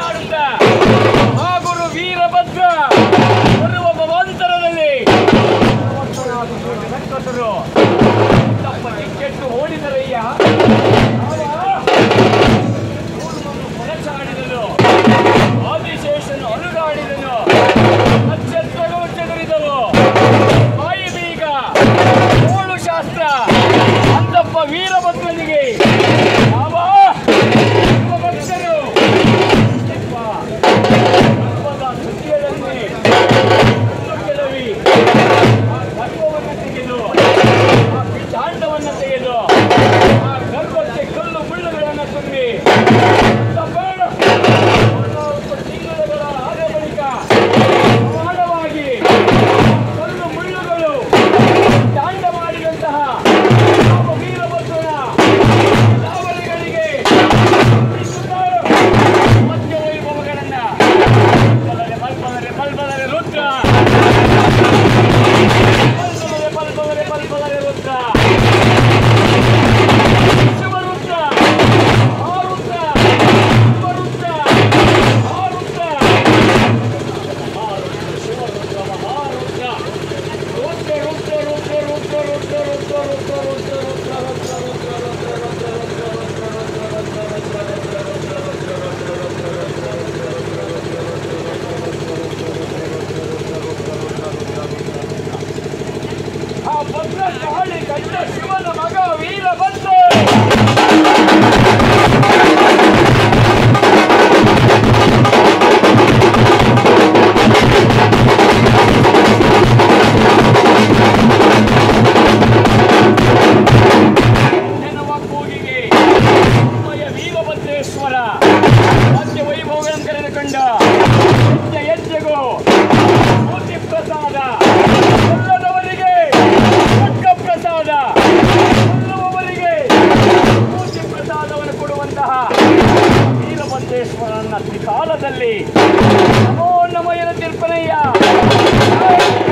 ಮಾಡುತ್ತಾ ಆ ಗುರು ವೀರಭದ್ರ ಬರುವ ಭವಾಂತರದಲ್ಲಿ ಭಗವಂತನಾದ ಕೋಟಿ ರಕ್ಕಸರು ತಪ್ಪ ಕೆಟ್ಟು ಓಡಿದರಯ್ಯ ಹೊರಚಾಡಿದನು ಆದಿಶೇಷನು ಅಲುಗಾಡಿದನು ನಕ್ಷತ್ರಗಳು ಚದುರಿದವು ಬಾಯಿ ಬೀಗ ಕೋಳು ಶಾಸ್ತ್ರ ಅಂತಪ್ಪ ವೀರಭದ್ರನಿಗೆ ಯಾವ ಭಕ್ತರು ಸರ್ವದ ಸುದ್ದಿಯನ್ನೇ ಕೆಲವಿ ಆ ಗರ್ಭವನ್ನು ತೆಗೆದು ಆ ಪಿಚಾಂಡವನ್ನು ತೆಗೆದು ಆ ಗರ್ಭಕ್ಕೆ ಕಲ್ಲು ಮುಳ್ಳುಗಳನ್ನು ತುಂಬಿ ತಪ್ಪೇಳು ಹದಿನಾಲ್ಕು ತಿಂಗಳುಗಳ ಆದ ಬಳಿಕ ಪ್ರಮಾಣವಾಗಿ ಕಲ್ಲು ಮುಳ್ಳುಗಳು ದಾಂಡ ಮಾಡಿದಂತಹ ಪಾಪ ವೀರಭದ್ರನ ಲಾವಳಿಗಳಿಗೆ ಮಧ್ಯ ವೈಭವಗಳನ್ನ ಬಲ್ಬದರೆ ಬಲ್ಬದರೆ ಬಲ್ಬದರೆ ರುದ್ರ ಬಲ್ಬದರೆ ಬಲ್ಬದರೆ ಬಲ್ಬದರೆ ರುದ್ರ ಶಿವರುದ್ರ ಆರುದ್ರ ಶಿವರುದ್ರ ಆರುದ್ರ ಶಿವರುದ್ರ ಮಹಾರುದ್ರ ರುದ್ರ ರುದ್ರ ರುದ್ರ ರುದ್ರ ರುದ್ರ ರುದ್ರ ರುದ್ರ ರುದ್ರ ರುದ್ರ ರುದ್ರ ರುದ್ರ ರುದ್ರ ಆ ಭದ್ರ ಕಾಳಿ ಗಂಡ ಶಿವನ ಮಗ ವೀರಭದ್ರ ಎನ್ನುವ ಕೂಗಿಗೆ ಉಮ್ಮಯ ವೀರಭದ್ರೇಶ್ವರ ಮಧ್ಯ ವೈಭವಗಳನ್ನು ಕರೆದುಕೊಂಡ ಹೆಜ್ಜೆ ಹೆಜ್ಜೆಗೂ ಮೂರ್ತಿ ಪ್ರಸಾದ ಕೊಲ್ಲದವರಿಗೆ ಪಟ್ಟ ಪ್ರಸಾದ ಕೊಲ್ಲುವವರಿಗೆ ಮೂರ್ತಿ ಪ್ರಸಾದವನ್ನು ಕೊಡುವಂತಹ ವೀರಭದ್ರೇಶ್ವರನ ತ್ರಿಕಾಲದಲ್ಲಿ ನಮೋ ನಮಯನ ತಿರ್ಪನಯ್ಯ ಜೈ